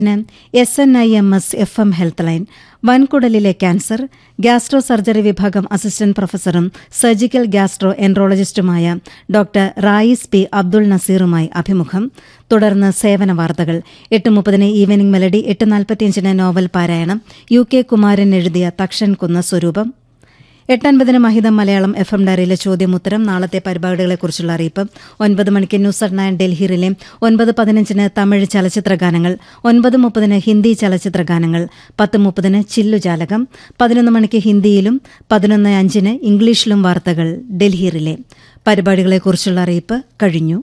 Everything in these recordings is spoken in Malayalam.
S N I M S F M health line വൻകുടലിലെ ക്യാൻസർ ഗ്യാസ്ട്രോ സർജറി വിഭാഗം അസിസ്റ്റന്റ് പ്രൊഫസറും സർജിക്കൽ ഗ്യാസ്ട്രോ എൻട്രോളജിസ്റ്റുമായ ഡോക്ടർ റായിസ് പി അബ്ദുൾ നസീറുമായി അഭിമുഖം തുടർന്ന് സേവന വാർത്തകൾ എട്ട് മുപ്പതിന് ഈവനിംഗ് മെലഡി എട്ട് നാൽപ്പത്തിയഞ്ചിന് നോവൽ പാരായണം യു കെ കുമാരൻ എഴുതിയ തക്ഷൻ കുന്ന സ്വരൂപം എട്ടൻപതിന് മഹിതം മലയാളം എഫ് എം ഡയറിയിലെ ചോദ്യമുത്തരം നാളത്തെ പരിപാടികളെക്കുറിച്ചുള്ള അറിയിപ്പ് ഒൻപത് മണിക്ക് ന്യൂസ് അറ്റ് നയൻ ഡൽഹിയിലെ ഒൻപത് പതിനഞ്ചിന് തമിഴ് ചലച്ചിത്ര ഗാനങ്ങൾ ഒൻപത് മുപ്പതിന് ഹിന്ദി ചലച്ചിത്ര ഗാനങ്ങൾ പത്ത് മുപ്പതിന് ചില്ലുജാലകം പതിനൊന്ന് മണിക്ക് ഹിന്ദിയിലും പതിനൊന്ന് അഞ്ചിന് ഇംഗ്ലീഷിലും വാർത്തകൾ ഡൽഹിയിലെ പരിപാടികളെക്കുറിച്ചുള്ള അറിയിപ്പ് കഴിഞ്ഞു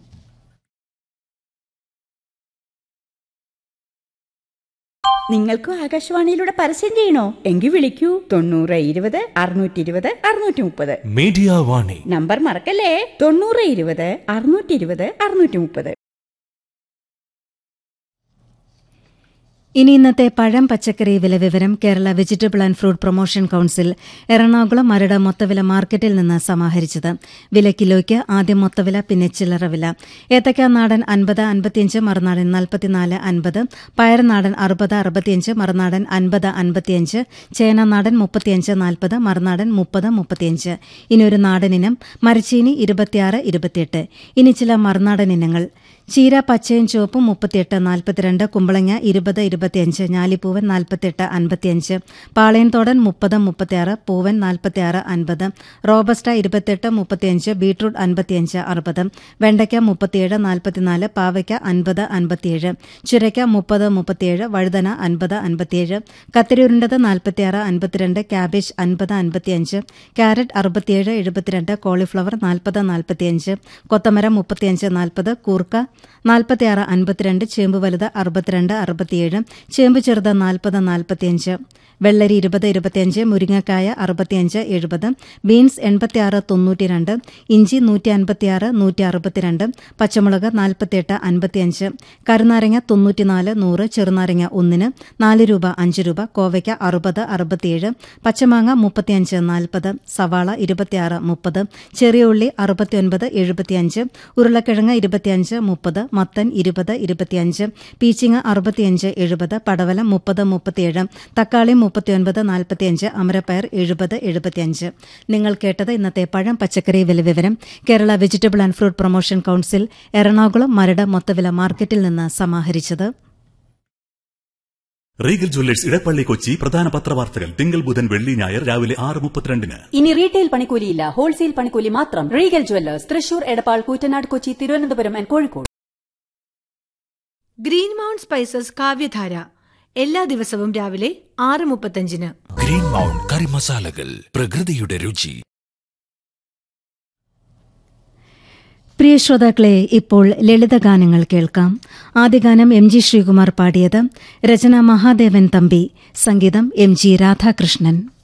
നിങ്ങൾക്കും ആകാശവാണിയിലൂടെ പരസ്യം ചെയ്യണോ എങ്കിൽ വിളിക്കൂ തൊണ്ണൂറ് ഇരുപത് അറുന്നൂറ്റി ഇരുപത് അറുന്നൂറ്റി മുപ്പത് മീഡിയ വാണി നമ്പർ മറക്കല്ലേ തൊണ്ണൂറ് ഇരുപത് അറുന്നൂറ്റി ഇരുപത് അറുന്നൂറ്റി മുപ്പത് ഇനി ഇന്നത്തെ പഴം പച്ചക്കറി വില വിവരം Kerala vegetable and fruit promotion council Ernakulam Maradu മൊത്തവില മാർക്കറ്റിൽ നിന്ന് സമാഹരിച്ചത് വില കിലോയ്ക്ക് ആദ്യം മൊത്തവില പിന്നെ ചില്ലറ വില ഏത്തക്ക നാടൻ അൻപത് അൻപത്തിയഞ്ച് മറുനാടൻ നാൽപ്പത്തിനാല് അൻപത് പയർനാടൻ അറുപത് അറുപത്തിയഞ്ച് മറുനാടൻ അൻപത് അൻപത്തിയഞ്ച് ചേന നാടൻ മുപ്പത്തിയഞ്ച് നാൽപ്പത് മറുനാടൻ മുപ്പത് മുപ്പത്തിയഞ്ച് ഇനി ഒരു നാടൻ ഇനം മരച്ചീനി ഇരുപത്തിയാറ് ഇരുപത്തിയെട്ട് ഇനി ചില മറുനാടൻ ഇനങ്ങൾ ചീര പച്ചയും ചുവപ്പും മുപ്പത്തിയെട്ട് നാൽപ്പത്തിരണ്ട് കുമ്പളങ്ങ ഇരുപത് ഇരുപത്തിയഞ്ച് ഞാലിപ്പൂവൻ നാൽപ്പത്തെട്ട് അൻപത്തിയഞ്ച് പാളയംതോടൻ മുപ്പത് മുപ്പത്തിയാറ് പൂവൻ നാൽപ്പത്തിയാറ് അൻപത് റോബസ്റ്റ ഇരുപത്തെട്ട് മുപ്പത്തിയഞ്ച് ബീട്രൂട്ട് അൻപത്തിയഞ്ച് അറുപത് വെണ്ടയ്ക്ക മുപ്പത്തിയേഴ് നാൽപ്പത്തിനാല് പാവയ്ക്ക അൻപത് അൻപത്തിയേഴ് ചുരയ്ക്ക മുപ്പത് മുപ്പത്തിയേഴ് വഴുതന അൻപത് അൻപത്തിയേഴ് കത്തിരിയുരുണ്ടത് നാൽപ്പത്തിയാറ് അൻപത്തിരണ്ട് ക്യാബേജ് അൻപത് അൻപത്തിയഞ്ച് ക്യാരറ്റ് അറുപത്തിയേഴ് എഴുപത്തിരണ്ട് കോളിഫ്ലവർ നാൽപ്പത് നാൽപ്പത്തിയഞ്ച് കൊത്തമരം മുപ്പത്തിയഞ്ച് നാൽപ്പത് കൂർക്ക നാൽപ്പത്തിയാറ് അൻപത്തിരണ്ട് ചേമ്പ് വലുത് അറുപത്തിരണ്ട് അറുപത്തിയേഴ് ചേമ്പ് ചെറുത് നാൽപ്പത് നാൽപ്പത്തിയഞ്ച് വെള്ളരി ഇരുപത് ഇരുപത്തിയഞ്ച് മുരിങ്ങക്കായ അറുപത്തിയഞ്ച് എഴുപത് ബീൻസ് എൺപത്തിയാറ് തൊണ്ണൂറ്റിരണ്ട് ഇഞ്ചി നൂറ്റി അൻപത്തിയാറ് നൂറ്റി അറുപത്തിരണ്ട് പച്ചമുളക് നാൽപ്പത്തിയെട്ട് അൻപത്തിയഞ്ച് കരുനാരങ്ങ തൊണ്ണൂറ്റിനാല് നൂറ് ചെറുനാരങ്ങ ഒന്നിന് നാല് രൂപ അഞ്ച് രൂപ കോവയ്ക്ക അറുപത് അറുപത്തിയേഴ് പച്ചമാങ്ങ മുപ്പത്തിയഞ്ച് നാൽപ്പത് സവാള ഇരുപത്തിയാറ് മുപ്പത് ചെറിയ ഉള്ളി അറുപത്തിയൊൻപത് എഴുപത്തിയഞ്ച് ഉരുളക്കിഴങ്ങ് ഇരുപത്തിയഞ്ച് മുപ്പത് മത്തൻ ഇരുപത് ഇരുപത്തിയഞ്ച് പീച്ചിങ്ങ അറുപത്തിയഞ്ച് എഴുപത് പടവലം മുപ്പത് മുപ്പത്തിയേഴ് തക്കാളി മുപ്പത്തിയൊൻപത് നാൽപ്പത്തിയഞ്ച് അമരപ്പയർ എഴുപത് എഴുപത്തിയഞ്ച് നിങ്ങൾ കേട്ടത് ഇന്നത്തെ പഴം പച്ചക്കറി വില വിവരം Kerala vegetable and fruit promotion council Ernakulam Maradu മൊത്തവില മാർക്കറ്റിൽ നിന്ന് സമാഹരിച്ചത് റീഗൽ ജ്വല്ലേഴ്സ് ഇടപ്പള്ളി കൊച്ചി പ്രധാന പത്രവാർത്തകൾ തിങ്കൾ ബുധൻ വെള്ളി ഞായർ രാവിലെ ആറ് മുപ്പത്തിരണ്ടിന് ഇനി റീറ്റെയിൽ പണിക്കൂലിയില്ല ഹോൾസെയിൽ പണിക്കൂലി മാത്രം Regal jewellers Thrissur Edappal Koottanad Kochi Thiruvananthapuram and Kozhikode green mount spices Kavyadhara എല്ലാ ദിവസവും രാവിലെ ആറ് മുപ്പത്തഞ്ചിന് ഗ്രീൻ മൗണ്ട് കറി മസാലകൾ പ്രകൃതിയുടെ രുചി പ്രിയ ശ്രോതാക്കളെ ഇപ്പോൾ ലളിതഗാനങ്ങൾ കേൾക്കാം ആദ്യ ഗാനം എം ജി ശ്രീകുമാർ പാടിയത് രചന മഹാദേവൻ തമ്പി സംഗീതം എം ജി രാധാകൃഷ്ണൻ